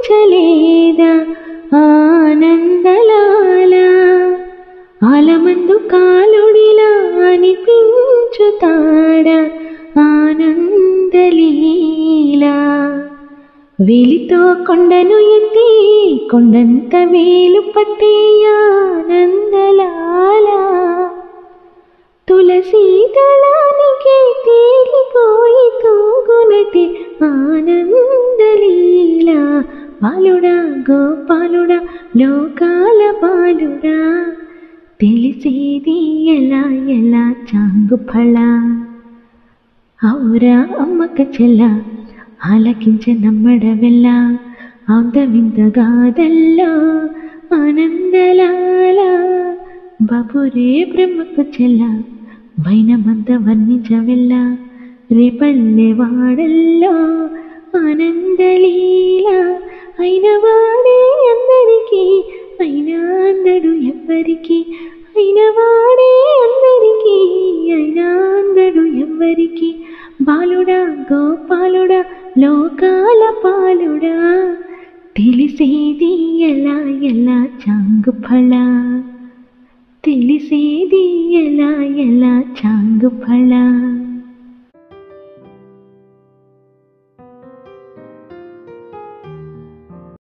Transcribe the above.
ఆలకించలేదా ఆనందలాల ఆలమందు కాలుడిలా అనిపించుతాడా ఆనందలీలా వేలితో కొండను ఎత్తి కొండంత వేలు పట్టి ఆనందలాల తులసి దళానికి తేలిపోయి తూగునటి ఆనందలీలా బాలుడా గోపాలుడా లోకాల బాలుడా తెలిసేది ఎలా ఎలా చాంగు ఫళ ఔరా అమ్మక చెల్ల ఆలకించ నమ్మడవెల్ల ఔదవిందగాదల్లో ఆనందలాల బాబురే బ్రహ్మకు చెల్ల వైనమంత వర్ణించవెల్ల రేపల్లె వాడల్లో ఆనందలీల అయిన వాడే అందరికీ అయినా అందడు ఎవ్వరికి అయిన వాడే అందరికీ అయినా అందడు ఎవ్వరికి బాలుడా గోపాలుడా లోకాల పాలుడా తెలిసేది ఎలా ఎలా చాంగు ఫళ తెలిసేది ఎలా ఎలా చాంగు ఫళ